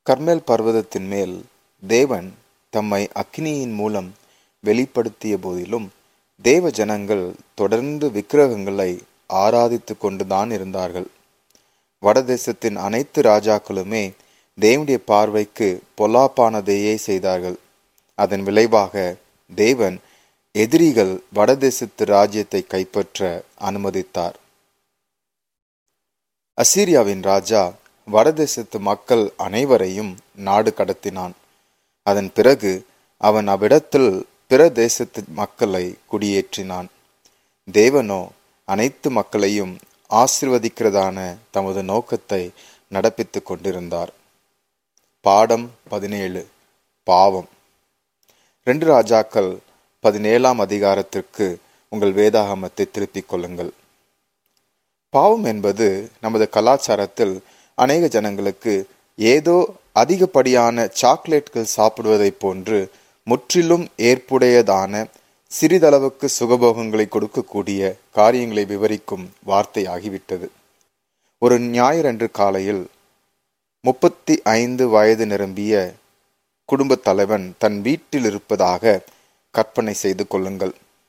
கர்மேல் பர்வதத்தின் மேல் தேவன் தம்மை அக்னியின் மூலம் வெளிப்படுத்திய போதிலும் தேவ ஜனங்கள் தொடர்ந்து விக்கிரகங்களை ஆராதித்து கொண்டுதான் இருந்தார்கள் வடதேசத்தின் அனைத்து ராஜாக்களுமே தேவனுடைய பார்வைக்கு பொல்லாப்பானதையே செய்தார்கள் அதன் விளைவாக தேவன் எதிரிகள் வடதேசத்து ராஜ்யத்தை கைப்பற்ற அனுமதித்தார் அசீரியாவின் ராஜா வடதேசத்து மக்கள் அனைவரையும் நாடு கடத்தினான் அதன் பிறகு அவன் அவ்விடத்தில் பிற தேசத்து மக்களை குடியேற்றினான் தேவனோ அனைத்து மக்களையும் ஆசிர்வதிக்கிறதான தமது நோக்கத்தை நடப்பித்துக் கொண்டிருந்தார் பாடம் பதினேழு பாவம் ரெண்டு ராஜாக்கள் பதினேழாம் அதிகாரத்திற்கு உங்கள் வேதாகமத்தை திருப்பிக் கொள்ளுங்கள் பாவம் என்பது நமது கலாச்சாரத்தில் அநேக ஜனங்களுக்கு ஏதோ அதிகப்படியான சாக்லேட்கள் சாப்பிடுவதைப் போன்று முற்றிலும் ஏற்புடையதான சிறிதளவுக்கு சுகபோகங்களை கொடுக்கக்கூடிய காரியங்களை விவரிக்கும் வார்த்தையாகிவிட்டது ஒரு ஞாயிறன்று காலையில் முப்பத்தி ஐந்து வயது நிரம்பிய குடும்பத் தலைவன் தன் வீட்டில் இருப்பதாக கற்பனை செய்து கொள்ளுங்கள்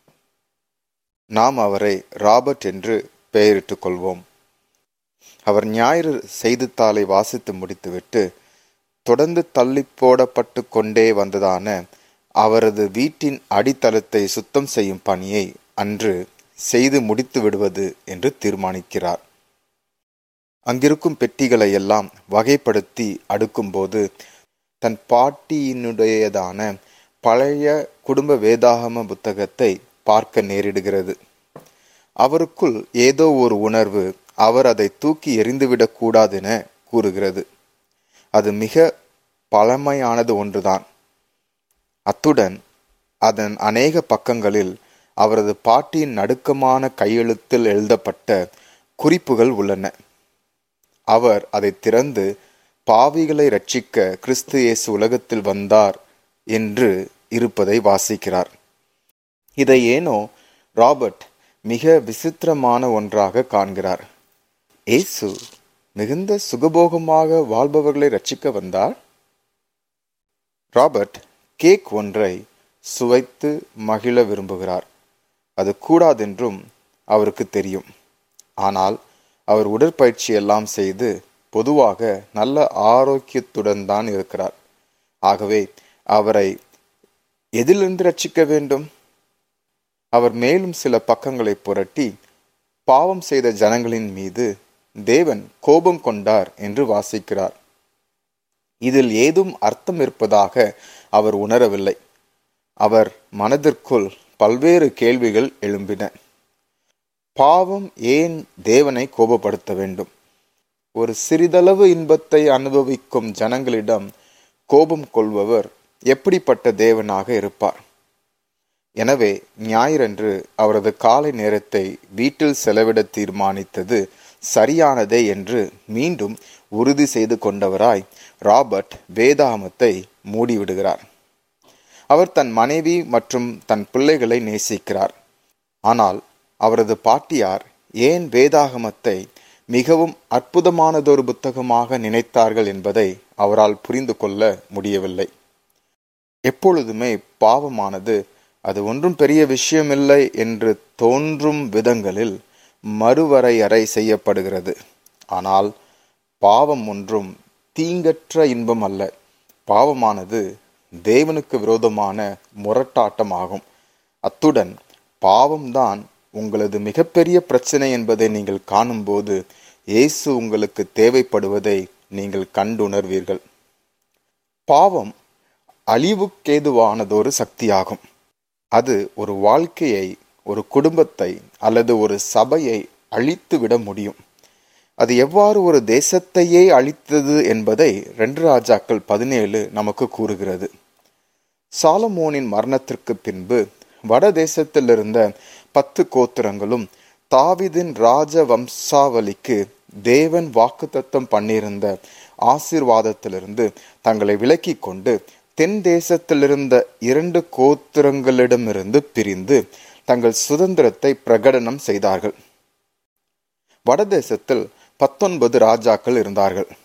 நாம் அவரை ராபர்ட் என்று பெயரிட்டுக் கொள்வோம் அவர் ஞாயிறு செய்தித்தாளை வாசித்து முடித்துவிட்டு தொடர்ந்து தள்ளி போடப்பட்டு கொண்டே வந்ததான அவரது வீட்டின் அடித்தளத்தை சுத்தம் செய்யும் பணியை அன்று செய்து முடித்து விடுவது என்று தீர்மானிக்கிறார் அங்கிருக்கும் பெட்டிகளை எல்லாம் வகைப்படுத்தி அடுக்கும்போது தன் பாட்டியினுடையதான பழைய குடும்ப வேதாகம புத்தகத்தை பார்க்க நேரிடுகிறது அவருக்குள் ஏதோ ஒரு உணர்வு அவர் அதை தூக்கி எறிந்துவிடக் கூடாதென கூறுகிறது அது மிக பழமையானது ஒன்றுதான் அத்துடன் அதன் அநேக பக்கங்களில் அவரது பாட்டியின் நடுக்கமான கையெழுத்தில் எழுதப்பட்ட குறிப்புகள் உள்ளன அவர் அதை திறந்து பாவிகளை ரட்சிக்க கிறிஸ்து இயேசு உலகத்தில் வந்தார் என்று இருப்பதை வாசிக்கிறார் இதை ஏனோ ராபர்ட் மிக விசித்திரமான ஒன்றாக காண்கிறார் இயேசு மிகுந்த சுகபோகமாக வாழ்பவர்களை ரட்சிக்க வந்தார் ராபர்ட் கேக் ஒன்றை சுவைத்து மகிழ விரும்புகிறார் அது கூடாதென்றும் அவருக்கு தெரியும் ஆனால் அவர் உடற்பயிற்சி எல்லாம் செய்து பொதுவாக நல்ல ஆரோக்கியத்துடன் தான் இருக்கிறார் ஆகவே அவரை எதிலிருந்து ரட்சிக்க வேண்டும் அவர் மேலும் சில பக்கங்களை புரட்டி பாவம் செய்த ஜனங்களின் மீது தேவன் கோபம் கொண்டார் என்று வாசிக்கிறார் இதில் ஏதும் அர்த்தம் இருப்பதாக அவர் உணரவில்லை அவர் மனதிற்குள் பல்வேறு கேள்விகள் எழும்பின பாவம் ஏன் தேவனை கோபப்படுத்த வேண்டும் ஒரு சிறிதளவு இன்பத்தை அனுபவிக்கும் ஜனங்களிடம் கோபம் கொள்பவர் எப்படிப்பட்ட தேவனாக இருப்பார் எனவே ஞாயிறன்று அவரது காலை நேரத்தை வீட்டில் செலவிட தீர்மானித்தது சரியானதே என்று மீண்டும் உறுதி செய்து கொண்டவராய் ராபர்ட் வேதாகமத்தை மூடிவிடுகிறார் அவர் தன் மனைவி மற்றும் தன் பிள்ளைகளை நேசிக்கிறார் ஆனால் அவரது பாட்டியார் ஏன் வேதாகமத்தை மிகவும் அற்புதமானதொரு புத்தகமாக நினைத்தார்கள் என்பதை அவரால் புரிந்து கொள்ள முடியவில்லை எப்பொழுதுமே பாவமானது அது ஒன்றும் பெரிய விஷயமில்லை என்று தோன்றும் விதங்களில் மறுவரையறை செய்யப்படுகிறது ஆனால் பாவம் ஒன்றும் தீங்கற்ற இன்பம் அல்ல பாவமானது தேவனுக்கு விரோதமான முரட்டாட்டம் ஆகும் அத்துடன் பாவம்தான் உங்களது மிகப்பெரிய பிரச்சனை என்பதை நீங்கள் காணும்போது இயேசு உங்களுக்கு தேவைப்படுவதை நீங்கள் கண்டுணர்வீர்கள் பாவம் அழிவுக்கேதுவானதொரு சக்தியாகும் அது ஒரு வாழ்க்கையை ஒரு குடும்பத்தை அல்லது ஒரு சபையை அழித்து விட முடியும் அது எவ்வாறு ஒரு தேசத்தையே அழித்தது என்பதை ரெண்டு ராஜாக்கள் பதினேழு நமக்கு கூறுகிறது சாலமோனின் மரணத்திற்கு பின்பு வட தேசத்தில் இருந்த பத்து கோத்திரங்களும் தாவிதின் ராஜ வம்சாவளிக்கு தேவன் வாக்குத்தத்தம் பண்ணியிருந்த ஆசீர்வாதத்திலிருந்து தங்களை விலக்கி கொண்டு தென் தேசத்திலிருந்த இரண்டு கோத்திரங்களிடமிருந்து பிரிந்து தங்கள் சுதந்திரத்தை பிரகடனம் செய்தார்கள் வடதேசத்தில் பத்தொன்பது ராஜாக்கள் இருந்தார்கள்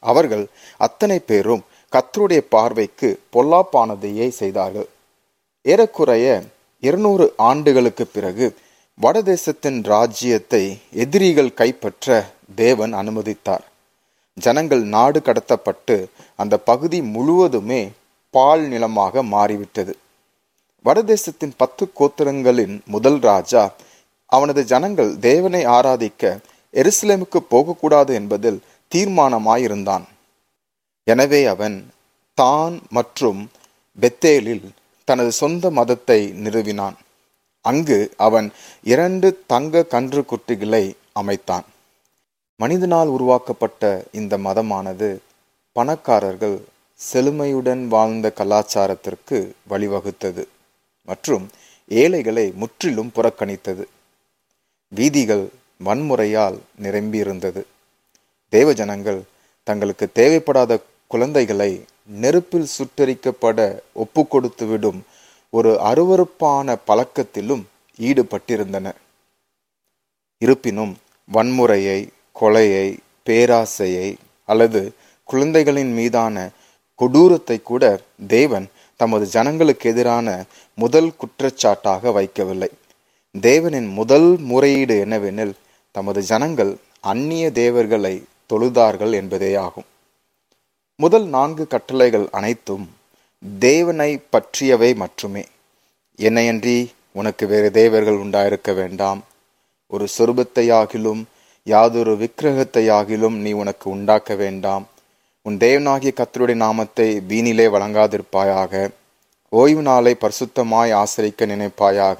அவர்கள் அத்தனை பேரும் கத்தருடைய பார்வைக்கு பொல்லாப்பானதையே செய்தார்கள் ஏறக்குறைய இருநூறு ஆண்டுகளுக்கு பிறகு வடதேசத்தின் ராஜ்யத்தை எதிரிகள் கைப்பற்ற தேவன் அனுமதித்தார் ஜனங்கள் நாடு கடத்தப்பட்டு அந்த பகுதி முழுவதுமே பால் நிலமாக மாறிவிட்டது வடதேசத்தின் பத்து கோத்திரங்களின் முதல் ராஜா அவனது ஜனங்கள் தேவனை ஆராதிக்க எருசலேமுக்கு போகக்கூடாது என்பதில் தீர்மானமாயிருந்தான் எனவே அவன் தான் மற்றும் பெத்தேலில் தனது சொந்த மதத்தை நிறுவினான் அங்கு அவன் இரண்டு தங்க கன்று குட்டிகளை அமைத்தான் மனிதனால் உருவாக்கப்பட்ட இந்த மதமானது பணக்காரர்கள் செழுமையுடன் வாழ்ந்த கலாச்சாரத்திற்கு வழிவகுத்தது மற்றும் ஏழைகளை முற்றிலும் புறக்கணித்தது வீதிகள் வன்முறையால் நிரம்பியிருந்தது தேவஜனங்கள் தங்களுக்கு தேவைப்படாத குழந்தைகளை நெருப்பில் சுட்டரிக்கப்பட ஒப்பு கொடுத்து விடும் ஒரு அருவறுப்பான பழக்கத்திலும் ஈடுபட்டிருந்தனர் இருப்பினும் வன்முறையை கொலையை பேராசையை அல்லது குழந்தைகளின் மீதான கொடூரத்தை கூட தேவன் தமது ஜனங்களுக்கு எதிரான முதல் குற்றச்சாட்டாக வைக்கவில்லை தேவனின் முதல் முறையீடு என்னவெனில் தமது ஜனங்கள் அந்நிய தேவர்களை தொழுதார்கள் என்பதேயாகும் முதல் நான்கு கட்டளைகள் அனைத்தும் தேவனை பற்றியவை மட்டுமே என்னையன்றி உனக்கு வேறு தேவர்கள் உண்டாயிருக்க வேண்டாம் ஒரு சொருபத்தையாகிலும் யாதொரு விக்கிரகத்தையாகிலும் நீ உனக்கு உண்டாக்க வேண்டாம் உன் தேவனாகிய கத்தருடைய நாமத்தை வீணிலே வழங்காதிருப்பாயாக ஓய்வு நாளை பரிசுத்தமாய் ஆசரிக்க நினைப்பாயாக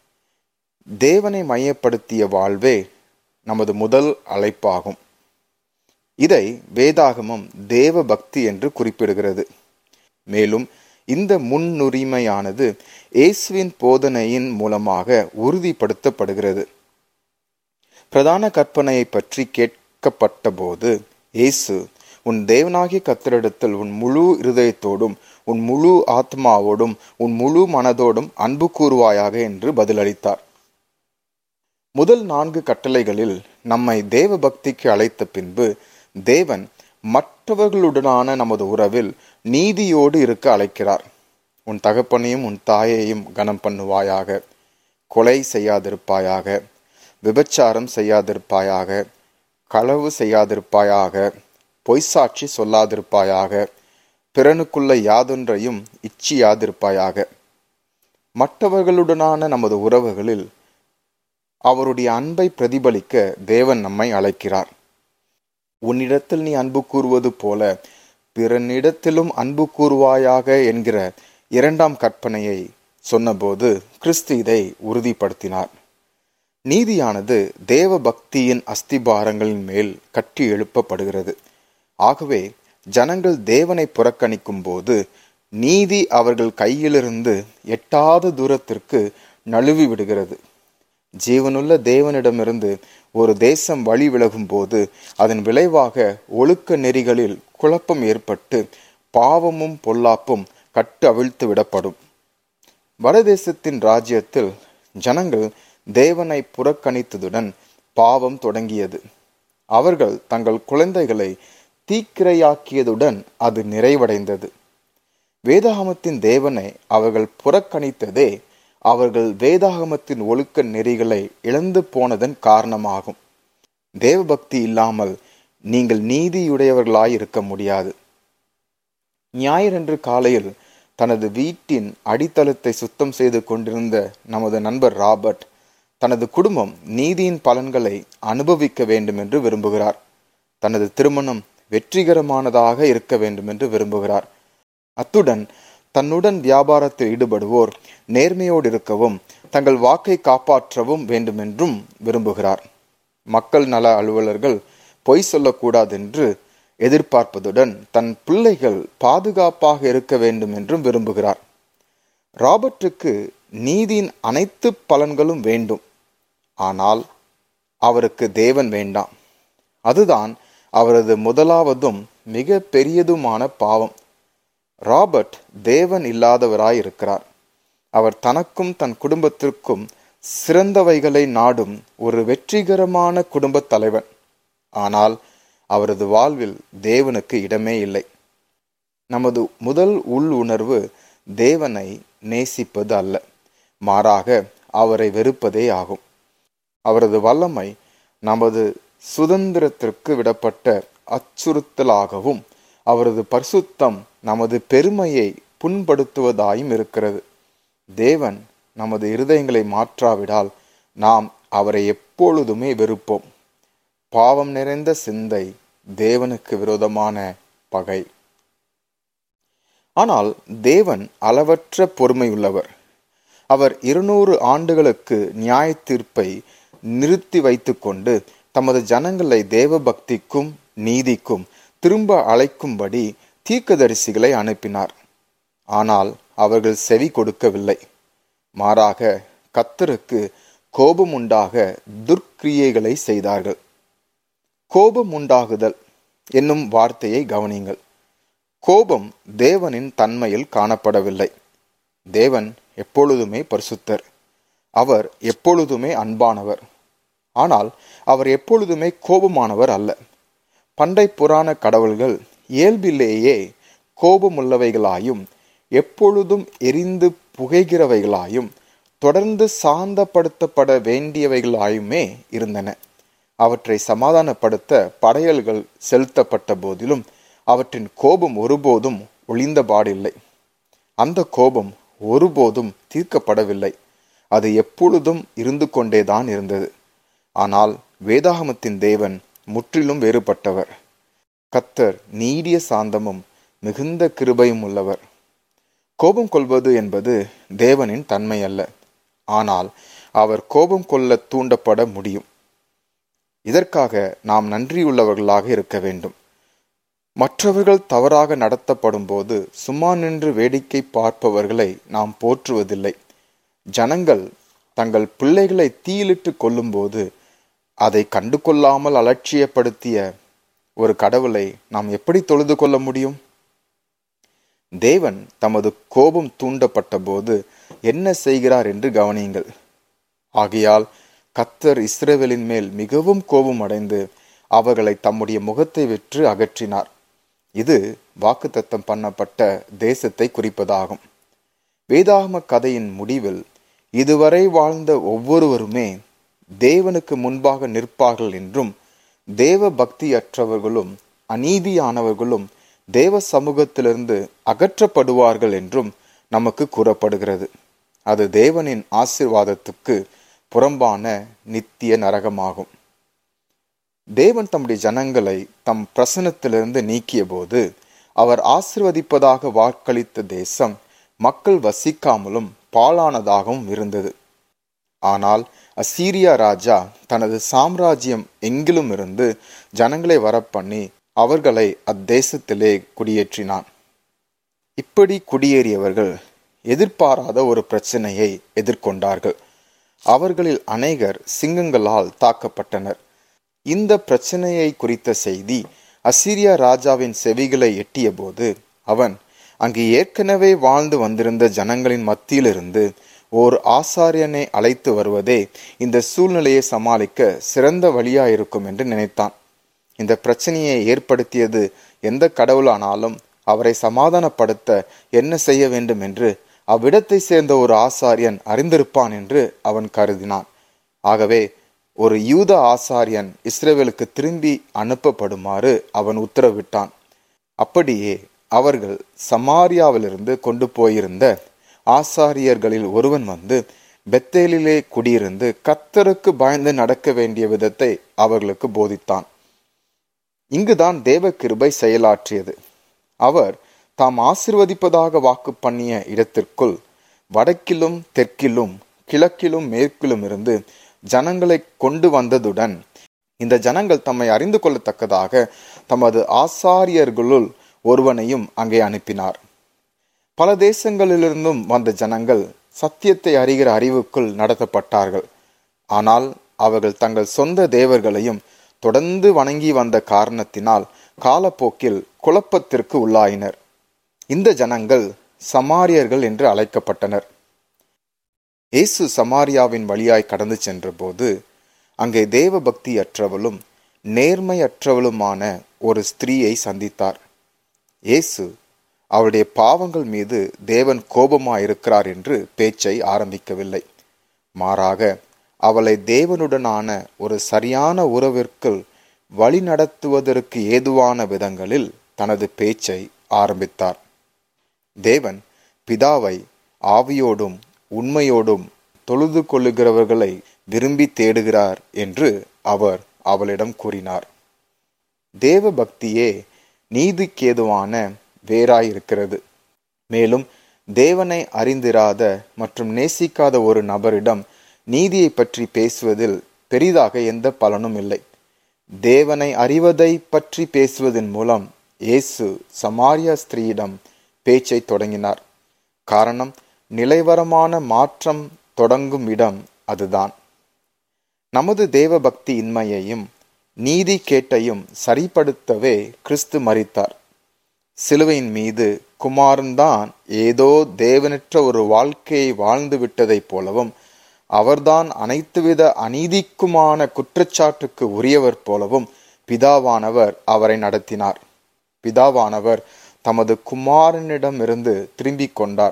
தேவனை மையப்படுத்திய வாழ்வே நமது முதல் அழைப்பாகும் இதை வேதாகமம் தேவ பக்தி என்று குறிப்பிடுகிறது மேலும் இந்த முன்னுரிமையானது இயேசுவின் போதனையின் மூலமாக உறுதிப்படுத்தப்படுகிறது பிரதான கற்பனையை பற்றி கேட்கப்பட்ட போது இயேசு உன் தேவனாகிய கத்தரிடத்தில் உன் முழு இருதயத்தோடும் உன் முழு ஆத்மாவோடும் உன் முழு மனதோடும் அன்பு கூறுவாயாக என்று பதிலளித்தார் முதல் நான்கு கட்டளைகளில் நம்மை தேவ பக்திக்கு அழைத்த பின்பு தேவன் மற்றவர்களுடனான நமது உறவில் நீதியோடு இருக்க அழைக்கிறார் உன் தகப்பனையும் உன் தாயையும் கனம் பண்ணுவாயாக கொலை செய்யாதிருப்பாயாக விபச்சாரம் செய்யாதிருப்பாயாக களவு செய்யாதிருப்பாயாக பொய்சாட்சி சொல்லாதிருப்பாயாக பிறனுக்குள்ள யாதொன்றையும் இச்சியாதிருப்பாயாக மற்றவர்களுடனான நமது உறவுகளில் அவருடைய அன்பை பிரதிபலிக்க தேவன் நம்மை அழைக்கிறார் உன்னிடத்தில் நீ அன்பு கூறுவது போல பிறனிடத்திலும் அன்பு கூறுவாயாக என்கிற இரண்டாம் கற்பனையை சொன்னபோது கிறிஸ்து இதை உறுதிப்படுத்தினார் நீதியானது தேவ பக்தியின் அஸ்திபாரங்களின் மேல் கட்டி எழுப்பப்படுகிறது ஆகவே ஜனங்கள் தேவனை புறக்கணிக்கும் போது நீதி அவர்கள் கையிலிருந்து எட்டாத தூரத்திற்கு நழுவி விடுகிறது ஜீவனுள்ள தேவனிடமிருந்து ஒரு தேசம் வழி விலகும் போது அதன் விளைவாக ஒழுக்க நெறிகளில் குழப்பம் ஏற்பட்டு பாவமும் பொல்லாப்பும் கட்டு அவிழ்த்து விடப்படும் வடதேசத்தின் ராஜ்யத்தில் ஜனங்கள் தேவனை புறக்கணித்ததுடன் பாவம் தொடங்கியது அவர்கள் தங்கள் குழந்தைகளை தீக்கிரையாக்கியதுடன் அது நிறைவடைந்தது வேதாகமத்தின் தேவனை அவர்கள் புறக்கணித்ததே அவர்கள் வேதாகமத்தின் ஒழுக்க நெறிகளை இழந்து போனதன் காரணமாகும் தேவபக்தி இல்லாமல் நீங்கள் நீதியுடையவர்களாய் இருக்க முடியாது ஞாயிறன்று காலையில் தனது வீட்டின் அடித்தளத்தை சுத்தம் செய்து கொண்டிருந்த நமது நண்பர் ராபர்ட் தனது குடும்பம் நீதியின் பலன்களை அனுபவிக்க வேண்டும் என்று விரும்புகிறார் தனது திருமணம் வெற்றிகரமானதாக இருக்க வேண்டும் என்று விரும்புகிறார் அத்துடன் தன்னுடன் வியாபாரத்தில் ஈடுபடுவோர் நேர்மையோடு இருக்கவும் தங்கள் வாக்கை காப்பாற்றவும் வேண்டுமென்றும் விரும்புகிறார் மக்கள் நல அலுவலர்கள் பொய் சொல்லக்கூடாது என்று எதிர்பார்ப்பதுடன் தன் பிள்ளைகள் பாதுகாப்பாக இருக்க வேண்டும் என்றும் விரும்புகிறார் ராபர்ட்டுக்கு நீதியின் அனைத்து பலன்களும் வேண்டும் ஆனால் அவருக்கு தேவன் வேண்டாம் அதுதான் அவரது முதலாவதும் மிக பெரியதுமான பாவம் ராபர்ட் தேவன் இல்லாதவராய் இருக்கிறார் அவர் தனக்கும் தன் குடும்பத்திற்கும் சிறந்தவைகளை நாடும் ஒரு வெற்றிகரமான குடும்பத் தலைவன் ஆனால் அவரது வாழ்வில் தேவனுக்கு இடமே இல்லை நமது முதல் உள் உணர்வு தேவனை நேசிப்பது அல்ல மாறாக அவரை வெறுப்பதே ஆகும் அவரது வல்லமை நமது சுதந்திரத்திற்கு விடப்பட்ட அச்சுறுத்தலாகவும் அவரது பரிசுத்தம் நமது பெருமையை புண்படுத்துவதாயும் இருக்கிறது தேவன் நமது இருதயங்களை மாற்றாவிடால் நாம் அவரை எப்பொழுதுமே வெறுப்போம் பாவம் நிறைந்த சிந்தை தேவனுக்கு விரோதமான பகை ஆனால் தேவன் அளவற்ற பொறுமையுள்ளவர் அவர் இருநூறு ஆண்டுகளுக்கு நியாய தீர்ப்பை நிறுத்தி வைத்துக்கொண்டு தமது ஜனங்களை தேவ பக்திக்கும் நீதிக்கும் திரும்ப அழைக்கும்படி தீர்க்கதரிசிகளை அனுப்பினார் ஆனால் அவர்கள் செவி கொடுக்கவில்லை மாறாக கத்தருக்கு கோபம் உண்டாக துர்க்கிரியைகளை செய்தார்கள் கோபம் உண்டாகுதல் என்னும் வார்த்தையை கவனியுங்கள் கோபம் தேவனின் தன்மையில் காணப்படவில்லை தேவன் எப்பொழுதுமே பரிசுத்தர் அவர் எப்பொழுதுமே அன்பானவர் ஆனால் அவர் எப்பொழுதுமே கோபமானவர் அல்ல பண்டை புராண கடவுள்கள் இயல்பிலேயே கோபமுள்ளவைகளாயும் எப்பொழுதும் எரிந்து புகைகிறவைகளாயும் தொடர்ந்து சாந்தப்படுத்தப்பட வேண்டியவைகளாயுமே இருந்தன அவற்றை சமாதானப்படுத்த படையல்கள் செலுத்தப்பட்ட போதிலும் அவற்றின் கோபம் ஒருபோதும் ஒளிந்தபாடில்லை அந்த கோபம் ஒருபோதும் தீர்க்கப்படவில்லை அது எப்பொழுதும் இருந்து கொண்டேதான் இருந்தது ஆனால் வேதாகமத்தின் தேவன் முற்றிலும் வேறுபட்டவர் கத்தர் நீடிய சாந்தமும் மிகுந்த கிருபையும் உள்ளவர் கோபம் கொள்வது என்பது தேவனின் தன்மை அல்ல ஆனால் அவர் கோபம் கொள்ள தூண்டப்பட முடியும் இதற்காக நாம் நன்றியுள்ளவர்களாக இருக்க வேண்டும் மற்றவர்கள் தவறாக நடத்தப்படும் போது சும்மா நின்று வேடிக்கை பார்ப்பவர்களை நாம் போற்றுவதில்லை ஜனங்கள் தங்கள் பிள்ளைகளை தீயிலிட்டு கொல்லும்போது அதை கண்டு கொள்ளாமல் அலட்சியப்படுத்திய ஒரு கடவுளை நாம் எப்படி தொழுது கொள்ள முடியும் தேவன் தமது கோபம் தூண்டப்பட்ட போது என்ன செய்கிறார் என்று கவனியுங்கள் ஆகையால் கத்தர் இஸ்ரேவேலின் மேல் மிகவும் கோபம் அடைந்து அவர்களை தம்முடைய முகத்தை விற்று அகற்றினார் இது வாக்குத்தத்தம் பண்ணப்பட்ட தேசத்தை குறிப்பதாகும் வேதாகம கதையின் முடிவில் இதுவரை வாழ்ந்த ஒவ்வொருவருமே தேவனுக்கு முன்பாக நிற்பார்கள் என்றும் தேவ பக்தியற்றவர்களும் அநீதியானவர்களும் தேவ சமூகத்திலிருந்து அகற்றப்படுவார்கள் என்றும் நமக்கு கூறப்படுகிறது அது தேவனின் ஆசிர்வாதத்துக்கு புறம்பான நித்திய நரகமாகும் தேவன் தம்முடைய ஜனங்களை தம் பிரசனத்திலிருந்து நீக்கிய போது அவர் ஆசிர்வதிப்பதாக வாக்களித்த தேசம் மக்கள் வசிக்காமலும் பாழானதாகவும் இருந்தது ஆனால் அசீரியா ராஜா தனது சாம்ராஜ்யம் எங்கிலும் இருந்து ஜனங்களை வரப்பண்ணி அவர்களை அத்தேசத்திலே குடியேற்றினான் இப்படி குடியேறியவர்கள் எதிர்பாராத ஒரு பிரச்சனையை எதிர்கொண்டார்கள் அவர்களில் அநேகர் சிங்கங்களால் தாக்கப்பட்டனர் இந்த பிரச்சனையை குறித்த செய்தி அசிரியா ராஜாவின் செவிகளை எட்டியபோது அவன் அங்கு ஏற்கனவே வாழ்ந்து வந்திருந்த ஜனங்களின் மத்தியிலிருந்து ஓர் ஆசாரியனை அழைத்து வருவதே இந்த சூழ்நிலையை சமாளிக்க சிறந்த வழியாயிருக்கும் என்று நினைத்தான் இந்த பிரச்சனையை ஏற்படுத்தியது எந்த கடவுளானாலும் அவரை சமாதானப்படுத்த என்ன செய்ய வேண்டும் என்று அவ்விடத்தை சேர்ந்த ஒரு ஆசாரியன் அறிந்திருப்பான் என்று அவன் கருதினான் ஆகவே ஒரு யூத ஆசாரியன் இஸ்ரேவேலுக்கு திரும்பி அனுப்பப்படுமாறு அவன் உத்தரவிட்டான் அப்படியே அவர்கள் சமாரியாவிலிருந்து கொண்டு போயிருந்த ஆசாரியர்களில் ஒருவன் வந்து பெத்தேலிலே குடியிருந்து கத்தருக்கு பயந்து நடக்க வேண்டிய விதத்தை அவர்களுக்கு போதித்தான் இங்குதான் தேவ கிருபை செயலாற்றியது அவர் தாம் ஆசிர்வதிப்பதாக வாக்கு பண்ணிய இடத்திற்குள் வடக்கிலும் தெற்கிலும் கிழக்கிலும் மேற்கிலும் இருந்து ஜனங்களை கொண்டு வந்ததுடன் இந்த ஜனங்கள் தம்மை அறிந்து கொள்ளத்தக்கதாக தமது ஆசாரியர்களுள் ஒருவனையும் அங்கே அனுப்பினார் பல தேசங்களிலிருந்தும் வந்த ஜனங்கள் சத்தியத்தை அறிகிற அறிவுக்குள் நடத்தப்பட்டார்கள் ஆனால் அவர்கள் தங்கள் சொந்த தேவர்களையும் தொடர்ந்து வணங்கி வந்த காரணத்தினால் காலப்போக்கில் குழப்பத்திற்கு உள்ளாயினர் இந்த ஜனங்கள் சமாரியர்கள் என்று அழைக்கப்பட்டனர் இயேசு சமாரியாவின் வழியாய் கடந்து சென்றபோது அங்கே தேவ பக்தியற்றவளும் நேர்மையற்றவளுமான ஒரு ஸ்திரீயை சந்தித்தார் இயேசு அவருடைய பாவங்கள் மீது தேவன் கோபமாயிருக்கிறார் என்று பேச்சை ஆரம்பிக்கவில்லை மாறாக அவளை தேவனுடனான ஒரு சரியான உறவிற்கு வழிநடத்துவதற்கு ஏதுவான விதங்களில் தனது பேச்சை ஆரம்பித்தார் தேவன் பிதாவை ஆவியோடும் உண்மையோடும் தொழுது கொள்ளுகிறவர்களை விரும்பி தேடுகிறார் என்று அவர் அவளிடம் கூறினார் தேவ பக்தியே நீதிக்கேதுவான வேறாயிருக்கிறது மேலும் தேவனை அறிந்திராத மற்றும் நேசிக்காத ஒரு நபரிடம் நீதியை பற்றி பேசுவதில் பெரிதாக எந்த பலனும் இல்லை தேவனை அறிவதை பற்றி பேசுவதன் மூலம் இயேசு சமாரியா ஸ்திரீயிடம் பேச்சை தொடங்கினார் காரணம் நிலைவரமான மாற்றம் தொடங்கும் இடம் அதுதான் நமது தேவ பக்தி இன்மையையும் நீதி கேட்டையும் சரிப்படுத்தவே கிறிஸ்து மறித்தார் சிலுவையின் மீது குமாரன்தான் ஏதோ தேவனற்ற ஒரு வாழ்க்கையை வாழ்ந்து விட்டதைப் போலவும் அவர்தான் அனைத்துவித அநீதிக்குமான குற்றச்சாட்டுக்கு உரியவர் போலவும் பிதாவானவர் அவரை நடத்தினார் பிதாவானவர் தமது குமாரனிடமிருந்து திரும்பிக் கொண்டார்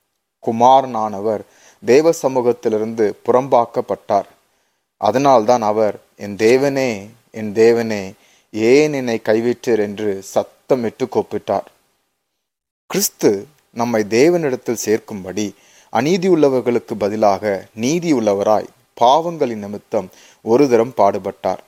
குமாரனானவர் தேவ சமூகத்திலிருந்து புறம்பாக்கப்பட்டார் அதனால்தான் அவர் என் தேவனே என் தேவனே ஏன் என்னை கைவிட்டீர் என்று சத்தமிட்டு கூப்பிட்டார் கிறிஸ்து நம்மை தேவனிடத்தில் சேர்க்கும்படி அநீதி உள்ளவர்களுக்கு பதிலாக நீதி உள்ளவராய் பாவங்களின் நிமித்தம் ஒரு தரம் பாடுபட்டார்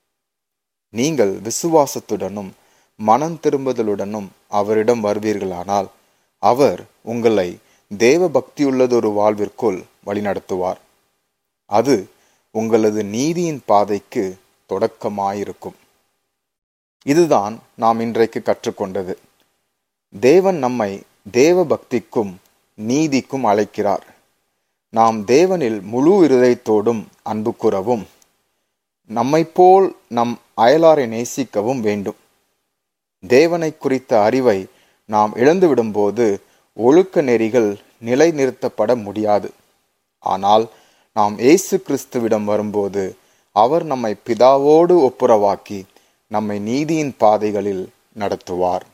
நீங்கள் விசுவாசத்துடனும் மனம் திரும்புதலுடனும் அவரிடம் வருவீர்களானால் அவர் உங்களை தேவ பக்தியுள்ளதொரு வாழ்விற்குள் வழிநடத்துவார் அது உங்களது நீதியின் பாதைக்கு தொடக்கமாயிருக்கும் இதுதான் நாம் இன்றைக்கு கற்றுக்கொண்டது தேவன் நம்மை தேவ பக்திக்கும் நீதிக்கும் அழைக்கிறார் நாம் தேவனில் முழு இருதயத்தோடும் அன்பு கூறவும் நம்மைப்போல் நம் அயலாரை நேசிக்கவும் வேண்டும் தேவனை குறித்த அறிவை நாம் இழந்துவிடும்போது ஒழுக்க நெறிகள் நிலைநிறுத்தப்பட முடியாது ஆனால் நாம் இயேசு கிறிஸ்துவிடம் வரும்போது அவர் நம்மை பிதாவோடு ஒப்புரவாக்கி நம்மை நீதியின் பாதைகளில் நடத்துவார்